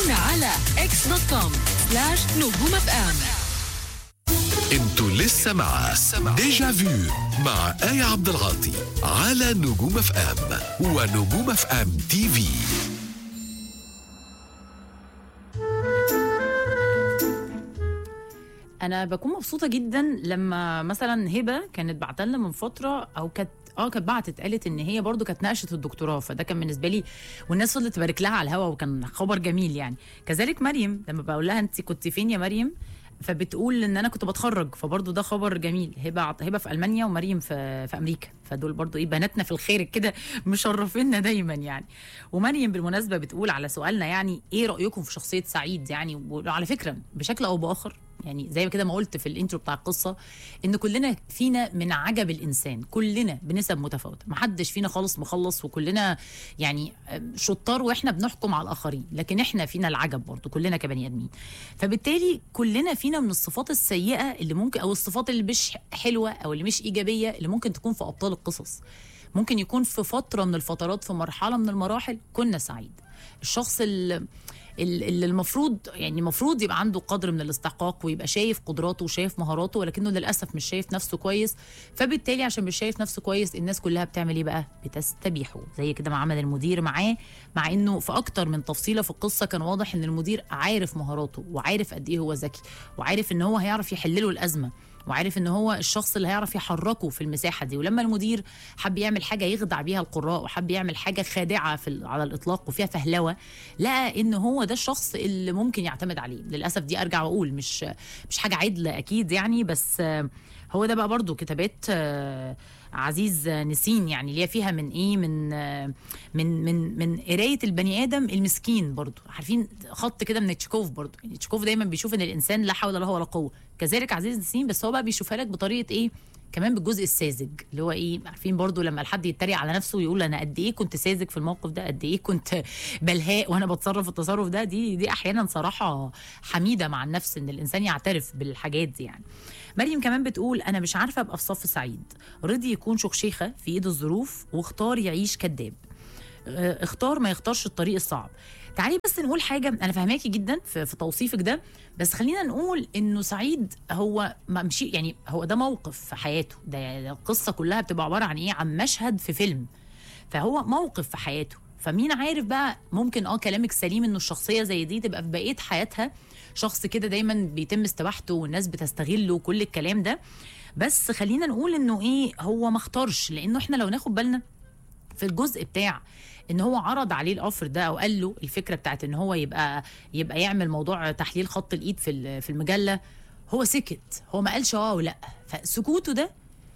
تابعونا على اكس دوت كوم سلاش نجوم اف ام انتوا لسه مع ديجا فيو مع آية عبد العاطي على نجوم اف ام ونجوم اف ام تي في انا بكون مبسوطه جدا لما مثلا هبه كانت بعتلنا من فتره او كانت اه كانت بعتت قالت ان هي برضو كانت ناقشت الدكتوراه فده كان بالنسبه لي والناس فضلت تبارك لها على الهوا وكان خبر جميل يعني كذلك مريم لما بقول لها انت كنت فين يا مريم فبتقول ان انا كنت بتخرج فبرضه ده خبر جميل هبه عط- هبه في المانيا ومريم في في امريكا فدول برضه ايه بناتنا في الخارج كده مشرفينا دايما يعني ومريم بالمناسبه بتقول على سؤالنا يعني ايه رايكم في شخصيه سعيد يعني وعلى فكره بشكل او باخر يعني زي كده ما قلت في الانترو بتاع القصه ان كلنا فينا من عجب الانسان كلنا بنسب متفاوته محدش فينا خالص مخلص وكلنا يعني شطار واحنا بنحكم على الاخرين لكن احنا فينا العجب برضه كلنا كبني ادمين فبالتالي كلنا فينا من الصفات السيئه اللي ممكن او الصفات اللي مش حلوه او اللي مش ايجابيه اللي ممكن تكون في ابطال القصص ممكن يكون في فتره من الفترات في مرحله من المراحل كنا سعيد الشخص اللي اللي المفروض يعني المفروض يبقى عنده قدر من الاستحقاق ويبقى شايف قدراته وشايف مهاراته ولكنه للاسف مش شايف نفسه كويس فبالتالي عشان مش شايف نفسه كويس الناس كلها بتعمل ايه بقى بتستبيحه زي كده ما عمل المدير معاه مع انه في اكتر من تفصيله في القصه كان واضح ان المدير عارف مهاراته وعارف قد ايه هو ذكي وعارف ان هو هيعرف يحل له الازمه وعارف ان هو الشخص اللي هيعرف يحركه في المساحه دي ولما المدير حب يعمل حاجه يخدع بيها القراء وحب يعمل حاجه خادعه في ال- على الاطلاق وفيها فهلوه لقى ان هو ده الشخص اللي ممكن يعتمد عليه للاسف دي ارجع واقول مش مش حاجه عدله اكيد يعني بس آه، هو ده بقى برضو كتابات آه، عزيز نسين يعني اللي هي فيها من ايه من آه، من من من قرايه البني ادم المسكين برضو عارفين خط كده من تشيكوف برضو يعني تشيكوف دايما بيشوف ان الانسان لا حول له ولا قوه كذلك عزيز نسين بس هو بقى بيشوفها لك بطريقه ايه كمان بالجزء الساذج اللي هو ايه عارفين برضو لما الحد يتريق على نفسه ويقول انا قد ايه كنت ساذج في الموقف ده قد ايه كنت بلهاء وانا بتصرف التصرف ده دي دي احيانا صراحه حميده مع النفس ان الانسان يعترف بالحاجات دي يعني مريم كمان بتقول انا مش عارفه ابقى في صف سعيد رضي يكون شخشيخه في ايد الظروف واختار يعيش كذاب آه، اختار ما يختارش الطريق الصعب تعالي بس نقول حاجه انا فاهماكي جدا في, في توصيفك ده بس خلينا نقول انه سعيد هو ما مشي يعني هو ده موقف في حياته ده ده القصه كلها بتبقى عباره عن ايه عن مشهد في فيلم فهو موقف في حياته فمين عارف بقى ممكن اه كلامك سليم انه الشخصيه زي دي تبقى في بقيه حياتها شخص كده دايما بيتم استباحته والناس بتستغله وكل الكلام ده بس خلينا نقول انه ايه هو ما اختارش لانه احنا لو ناخد بالنا في الجزء بتاع ان هو عرض عليه الاوفر ده او قال له الفكره بتاعت ان هو يبقى يبقى يعمل موضوع تحليل خط الايد في ال- في المجله هو سكت هو ما قالش اه ولا فسكوته ده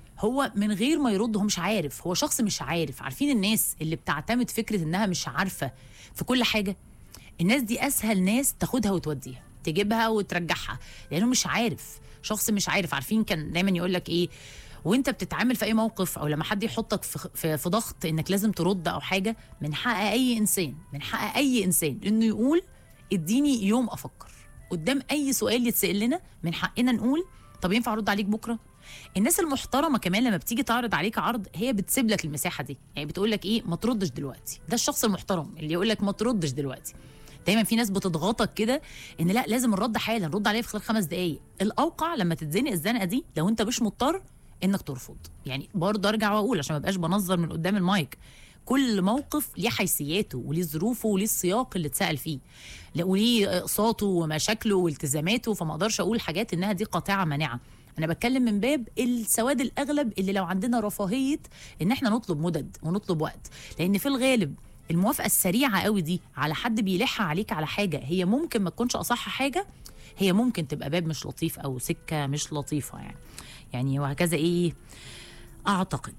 هو من غير ما يرد هو مش عارف هو شخص مش عارف عارفين الناس اللي بتعتمد فكره انها مش عارفه في كل حاجه الناس دي اسهل ناس تاخدها وتوديها تجيبها وترجعها لانه مش عارف شخص مش عارف عارفين كان دايما يقول لك ايه وانت بتتعامل في اي موقف او لما حد يحطك في في, في ضغط انك لازم ترد او حاجه من حق اي انسان من حق اي انسان انه يقول اديني يوم افكر قدام اي سؤال يتسال لنا من حقنا نقول طب ينفع ارد عليك بكره الناس المحترمه كمان لما بتيجي تعرض عليك عرض هي بتسيب لك المساحه دي يعني بتقول لك ايه ما تردش دلوقتي ده الشخص المحترم اللي يقول لك ما تردش دلوقتي دايما في ناس بتضغطك كده ان لا لازم الرد حالا رد عليه في خلال خمس دقائق الاوقع لما تتزنق الزنقه دي لو انت مش مضطر انك ترفض يعني برضه ارجع واقول عشان ما بقاش بنظر من قدام المايك كل موقف ليه حيثياته وليه ظروفه وليه السياق اللي اتسال فيه لا وليه اقساطه ومشاكله والتزاماته فما اقدرش اقول حاجات انها دي قاطعه مانعه انا بتكلم من باب السواد الاغلب اللي لو عندنا رفاهيه ان احنا نطلب مدد ونطلب وقت لان في الغالب الموافقه السريعه قوي دي على حد بيلح عليك على حاجه هي ممكن ما تكونش اصح حاجه هي ممكن تبقى باب مش لطيف او سكه مش لطيفه يعني يعني وهكذا ايه اعتقد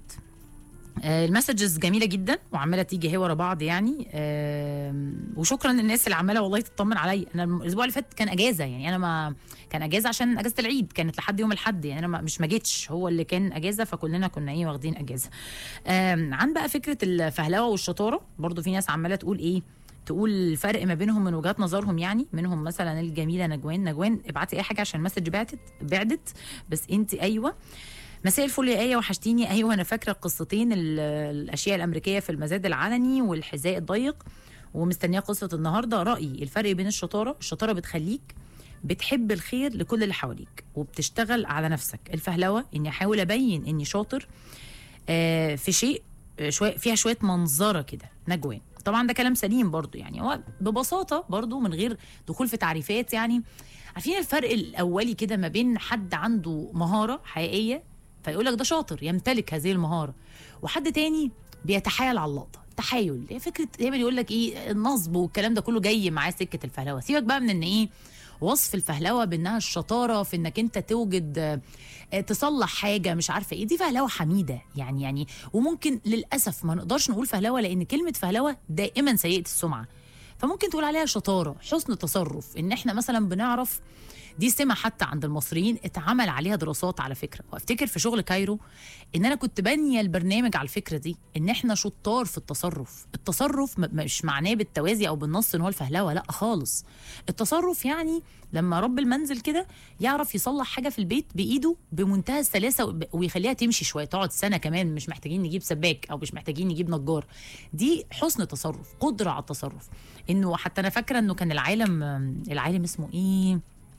آه، المسجز جميله جدا وعماله تيجي هي ورا بعض يعني آم، وشكرا للناس اللي عماله والله تطمن عليا انا الاسبوع اللي فات كان اجازه يعني انا ما كان اجازه عشان اجازه العيد كانت لحد يوم الاحد يعني انا ما مش ما جيتش هو اللي كان اجازه فكلنا كنا ايه واخدين اجازه آم، عن بقى فكره الفهلوه والشطاره برضو في ناس عماله تقول ايه تقول الفرق ما بينهم من وجهات نظرهم يعني منهم مثلا الجميله نجوان نجوان ابعتي اي حاجه عشان المسج بعتت بعدت بس انت ايوه مساء الفل يا ايه وحشتيني ايوه انا فاكره القصتين ال- الاشياء الامريكيه في المزاد العلني والحذاء الضيق ومستنيه قصه النهارده رايي الفرق بين الشطاره الشطاره بتخليك بتحب الخير لكل اللي حواليك وبتشتغل على نفسك الفهلوه اني احاول ابين اني شاطر آه، في شيء آه، شويه فيها شويه منظره كده نجوان طبعا ده كلام سليم برضو يعني هو ببساطه برضو من غير دخول في تعريفات يعني عارفين الفرق الاولي كده ما بين حد عنده مهاره حقيقيه فيقول لك ده شاطر يمتلك هذه المهاره وحد تاني بيتحايل على اللقطه تحايل هي فكره دايما يقول لك ايه النصب والكلام ده كله جاي معاه سكه الفهلوه سيبك بقى من ان ايه وصف الفهلوه بانها الشطاره في انك انت توجد آه، آه، تصلح حاجه مش عارفه ايه دي فهلوه حميده يعني يعني وممكن للاسف ما نقدرش نقول فهلوه لان كلمه فهلوه دائما سيئه السمعه فممكن تقول عليها شطاره حسن تصرف ان احنا مثلا بنعرف دي سمة حتى عند المصريين اتعمل عليها دراسات على فكرة وافتكر في شغل كايرو ان انا كنت بانية البرنامج على الفكرة دي ان احنا شطار في التصرف التصرف م- مش معناه بالتوازي او بالنص ان هو الفهلوة لا خالص التصرف يعني لما رب المنزل كده يعرف يصلح حاجة في البيت بايده بمنتهى السلاسة وب- ويخليها تمشي شوية تقعد سنة كمان مش محتاجين نجيب سباك او مش محتاجين نجيب نجار دي حسن تصرف قدرة على التصرف انه حتى انا فاكرة انه كان العالم العالم اسمه ايه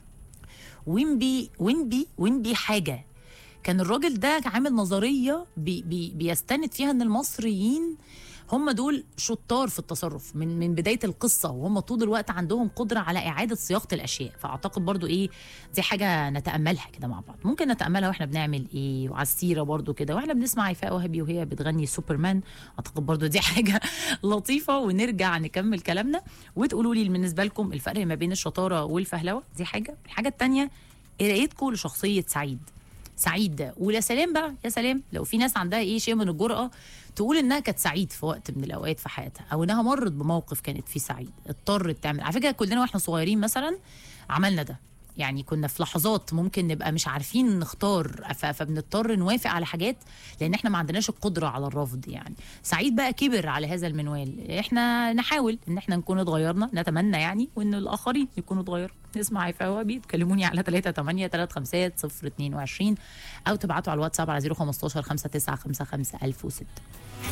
وينبي وينبي وينبي حاجه كان الراجل ده عامل نظريه بي بي بيستند فيها ان المصريين هم دول شطار في التصرف من من بدايه القصه وهم طول الوقت عندهم قدره على اعاده صياغه الاشياء فاعتقد برضو ايه دي حاجه نتاملها كده مع بعض ممكن نتاملها واحنا بنعمل ايه وعلى السيره برضو كده واحنا بنسمع هيفاء وهبي وهي بتغني سوبرمان اعتقد برضو دي حاجه لطيفه ونرجع نكمل كلامنا وتقولوا لي بالنسبه لكم الفرق ما بين الشطاره والفهلوه دي حاجه الحاجه الثانيه قرايتكم لشخصيه سعيد سعيد ده ولا سلام بقى يا سلام لو في ناس عندها ايه شيء من الجرأة تقول انها كانت سعيد في وقت من الاوقات في حياتها او انها مرت بموقف كانت فيه سعيد اضطرت تعمل على فكره كلنا واحنا صغيرين مثلا عملنا ده يعني كنا في لحظات ممكن نبقى مش عارفين نختار ف- فبنضطر نوافق على حاجات لان احنا ما عندناش القدره على الرفض يعني سعيد بقى كبر على هذا المنوال احنا نحاول ان احنا نكون اتغيرنا نتمنى يعني وان الاخرين يكونوا اتغيروا نسمع هيفاء وهبي تكلموني على 3 8 3 5 0 22 او تبعتوا على الواتساب على 015 59 55 1006